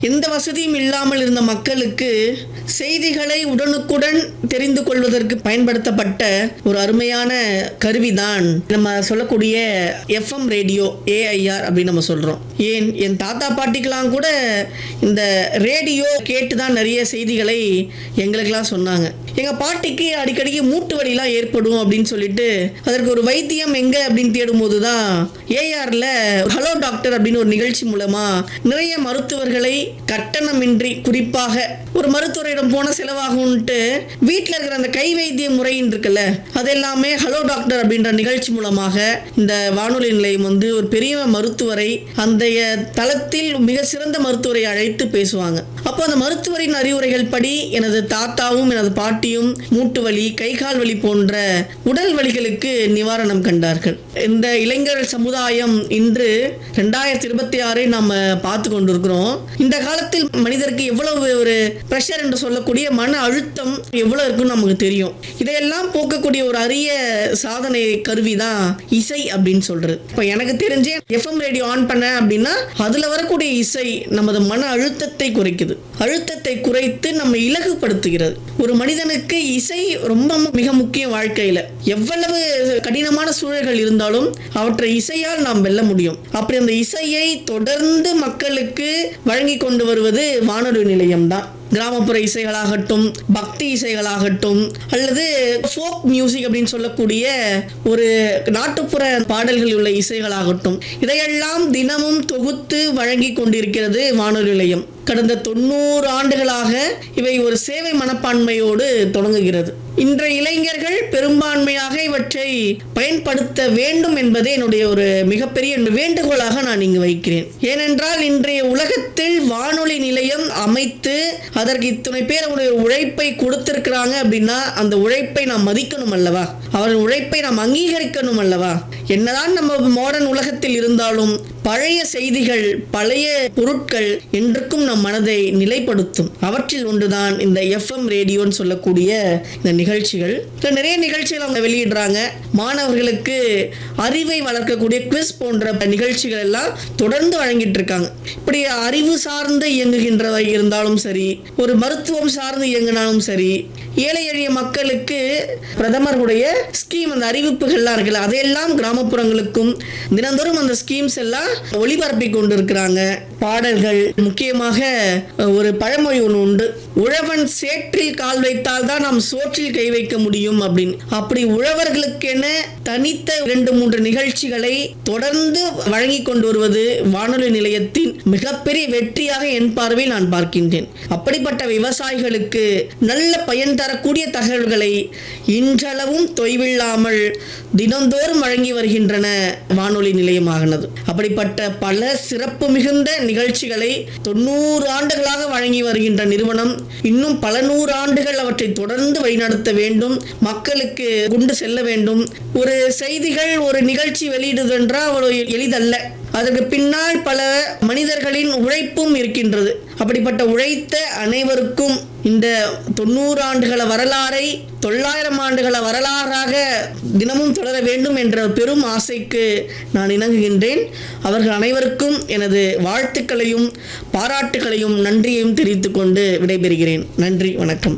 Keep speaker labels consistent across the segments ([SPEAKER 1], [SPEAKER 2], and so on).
[SPEAKER 1] எந்த வசதியும் இல்லாமல் இருந்த மக்களுக்கு செய்திகளை உடனுக்குடன் தெரிந்து கொள்வதற்கு பயன்படுத்தப்பட்ட ஒரு அருமையான கருவிதான் நம்ம சொல்லக்கூடிய எஃப்எம் ரேடியோ ஏஐஆர் அப்படின்னு நம்ம சொல்றோம் ஏன் என் தாத்தா பாட்டிக்கெல்லாம் கூட இந்த ரேடியோ கேட்டு தான் நிறைய செய்திகளை எங்களுக்கெல்லாம் சொன்னாங்க எங்க பாட்டிக்கு அடிக்கடிக்கு மூட்டு வலிலாம் ஏற்படும் அப்படின்னு சொல்லிட்டு அதற்கு ஒரு வைத்தியம் எங்க அப்படின்னு தேடும்போது தான் ஏஆர்ல ஹலோ டாக்டர் அப்படின்னு ஒரு நிகழ்ச்சி மூலமா நிறைய மருத்துவர்களை கட்டணமின்றி குறிப்பாக ஒரு மருத்துவரிடம் போன செலவாகும்ட்டு வீட்டில் இருக்கிற அந்த கை வைத்திய முறைன்னு இருக்குல்ல அதெல்லாமே ஹலோ டாக்டர் அப்படின்ற நிகழ்ச்சி மூலமாக இந்த வானொலி நிலையம் வந்து ஒரு பெரிய மருத்துவரை அந்த தளத்தில் மிக சிறந்த மருத்துவரை அழைத்து பேசுவாங்க அப்போ அந்த மருத்துவரின் அறிவுரைகள் படி எனது தாத்தாவும் எனது பாட்டியும் மூட்டு வலி கை கால் வலி போன்ற உடல் வலிகளுக்கு நிவாரணம் கண்டார்கள் இந்த இளைஞர் சமுதாயம் இன்று ரெண்டாயிரத்தி இருபத்தி ஆறை நாம பார்த்து கொண்டிருக்கிறோம் இந்த காலத்தில் மனிதருக்கு எவ்வளவு ஒரு ப்ரெஷர் என்று சொல்லக்கூடிய மன அழுத்தம் எவ்வளவு இருக்குன்னு நமக்கு தெரியும் இதையெல்லாம் போக்கக்கூடிய ஒரு அரிய சாதனை கருவி தான் இசை அப்படின்னு சொல்றது இப்போ எனக்கு தெரிஞ்சே எஃப்எம் ரேடியோ ஆன் பண்ணேன் அப்படின்னா அதுல வரக்கூடிய இசை நமது மன அழுத்தத்தை குறைக்குது அழுத்தத்தை குறைத்து நம்ம இலகுபடுத்துகிறது ஒரு மனிதனுக்கு இசை ரொம்ப மிக முக்கியம் வாழ்க்கையில எவ்வளவு கடினமான சூழல்கள் இருந்தாலும் அவற்றை இசையால் நாம் வெல்ல முடியும் அப்படி அந்த இசையை தொடர்ந்து மக்களுக்கு வழங்கி கொண்டு வருவது வானொலி நிலையம்தான் கிராமப்புற இசைகளாகட்டும் பக்தி இசைகளாகட்டும் அல்லது ஃபோக் மியூசிக் அப்படின்னு சொல்லக்கூடிய ஒரு நாட்டுப்புற பாடல்கள் உள்ள இசைகளாகட்டும் இதையெல்லாம் தினமும் தொகுத்து வழங்கி கொண்டிருக்கிறது வானொலி நிலையம் கடந்த தொண்ணூறு ஆண்டுகளாக இவை ஒரு சேவை மனப்பான்மையோடு தொடங்குகிறது இன்றைய இளைஞர்கள் பெரும்பான்மையாக இவற்றை பயன்படுத்த வேண்டும் என்பதே என்னுடைய ஒரு மிகப்பெரிய வேண்டுகோளாக நான் இங்கு வைக்கிறேன் ஏனென்றால் இன்றைய உலகத்தில் வானொலி நிலையம் அமைத்து அதற்கு இத்தனை பேர் அவருடைய உழைப்பை கொடுத்திருக்கிறாங்க அப்படின்னா அந்த உழைப்பை நாம் மதிக்கணும் அல்லவா அவரின் உழைப்பை நாம் அங்கீகரிக்கணும் அல்லவா என்னதான் நம்ம மாடர்ன் உலகத்தில் இருந்தாலும் பழைய செய்திகள் பழைய பொருட்கள் என்றுக்கும் நம் மனதை நிலைப்படுத்தும் அவற்றில் ஒன்றுதான் இந்த எஃப்எம் ரேடியோன்னு சொல்லக்கூடிய இந்த நிகழ்ச்சிகள் இதுல நிறைய நிகழ்ச்சிகள் அவங்க வெளியிடுறாங்க மாணவர்களுக்கு அறிவை வளர்க்கக்கூடிய குவிஸ் போன்ற நிகழ்ச்சிகள் எல்லாம் தொடர்ந்து வழங்கிட்டு இருக்காங்க இப்படி அறிவு சார்ந்து இயங்குகின்றவை இருந்தாலும் சரி ஒரு மருத்துவம் சார்ந்து இயங்கினாலும் சரி ஏழை எளிய மக்களுக்கு பிரதமருடைய ஸ்கீம் அந்த அறிவிப்புகள்லாம் இருக்குல்ல அதையெல்லாம் கிராமப்புறங்களுக்கும் தினந்தோறும் அந்த ஸ்கீம்ஸ் எல்லாம் ஒளிபரப்பி கொண்டிருக்கிறாங்க பாடல்கள் முக்கியமாக ஒரு பழமொழி ஒன்று உண்டு உழவன் சேற்றில் கால் வைத்தால் தான் நாம் சோற்றில் கை வைக்க முடியும் அப்படின்னு அப்படி உழவர்களுக்கென தனித்த இரண்டு மூன்று நிகழ்ச்சிகளை தொடர்ந்து வழங்கி கொண்டு வருவது வானொலி நிலையத்தின் மிகப்பெரிய வெற்றியாக என் பார்வையில் நான் பார்க்கின்றேன் அப்படிப்பட்ட விவசாயிகளுக்கு நல்ல பயன் தரக்கூடிய தகவல்களை இன்றளவும் தொய்வில்லாமல் தினந்தோறும் வழங்கி வருகின்றன வானொலி நிலையமாகினது அப்படிப்பட்ட பல சிறப்பு மிகுந்த நிகழ்ச்சிகளை தொண்ணூறு ஆண்டுகளாக வழங்கி வருகின்ற நிறுவனம் இன்னும் பல நூறு ஆண்டுகள் அவற்றை தொடர்ந்து வழிநடத்த வேண்டும் மக்களுக்கு கொண்டு செல்ல வேண்டும் ஒரு செய்திகள் ஒரு நிகழ்ச்சி வெளியிடுதென்றால் அவ்வளவு எளிதல்ல அதற்கு பின்னால் பல மனிதர்களின் உழைப்பும் இருக்கின்றது அப்படிப்பட்ட உழைத்த அனைவருக்கும் இந்த தொண்ணூறு ஆண்டுகள வரலாறை தொள்ளாயிரம் ஆண்டுகள வரலாறாக தினமும் தொடர வேண்டும் என்ற பெரும் ஆசைக்கு நான் இணங்குகின்றேன் அவர்கள் அனைவருக்கும் எனது வாழ்த்துக்களையும் பாராட்டுகளையும் நன்றியையும் தெரிவித்துக் கொண்டு விடைபெறுகிறேன் நன்றி வணக்கம்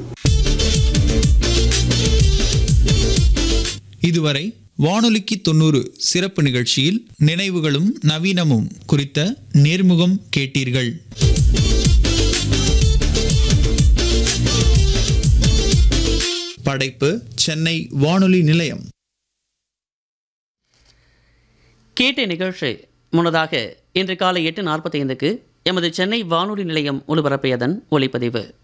[SPEAKER 2] இதுவரை வானொலிக்கு தொண்ணூறு சிறப்பு நிகழ்ச்சியில் நினைவுகளும் நவீனமும் குறித்த நேர்முகம் கேட்டீர்கள் படைப்பு சென்னை வானொலி நிலையம்
[SPEAKER 3] கேட்ட நிகழ்ச்சி முன்னதாக இன்று காலை எட்டு நாற்பத்தைந்துக்கு எமது சென்னை வானொலி நிலையம் ஒலிபரப்பியதன் ஒளிப்பதிவு